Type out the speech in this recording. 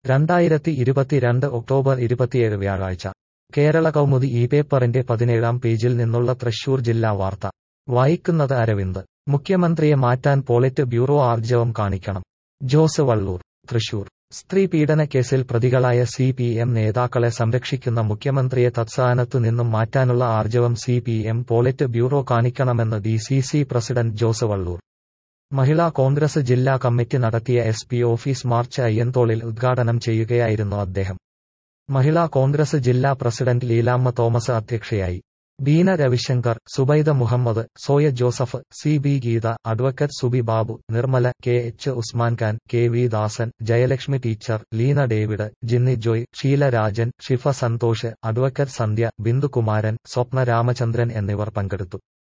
രണ്ടായിരത്തി ഇരുപത്തിരണ്ട് ഒക്ടോബർ ഇരുപത്തിയേഴ് വ്യാഴാഴ്ച കേരള കൗമുദി ഈ പേപ്പറിന്റെ പതിനേഴാം പേജിൽ നിന്നുള്ള തൃശൂർ ജില്ലാ വാർത്ത വായിക്കുന്നത് അരവിന്ദ് മുഖ്യമന്ത്രിയെ മാറ്റാൻ പോളിറ്റ് ബ്യൂറോ ആർജവം കാണിക്കണം ജോസ് വള്ളൂർ തൃശൂർ സ്ത്രീ പീഡനക്കേസിൽ പ്രതികളായ സി പി എം നേതാക്കളെ സംരക്ഷിക്കുന്ന മുഖ്യമന്ത്രിയെ തത്സ്ഥാനത്തു നിന്നും മാറ്റാനുള്ള ആർജവം C P M politburo കാണിക്കണമെന്ന് D C C president Jose Vallur Mahila Congress ജില്ലാ കമ്മിറ്റി നടത്തിയ എസ് പി ഓഫീസ് മാർച്ച് അയ്യന്തോളിൽ ഉദ്ഘാടനം ചെയ്യുകയായിരുന്നു അദ്ദേഹം മഹിളാ കോൺഗ്രസ് ജില്ലാ പ്രസിഡന്റ് ലീലാമ്മ തോമസ് അധ്യക്ഷയായി Beena Ravishankar Subaida Muhammad Soya Joseph C B Geetha advocate Subi Babu Nirmala K H Usman Khan K V Dasan Jayalakshmi teacher Leena David Jinny Joy Sheela Rajan Shifa Santhosh advocate Sandhya Bindukumaran Swapna Ramachandran എന്നിവർ പങ്കെടുത്തു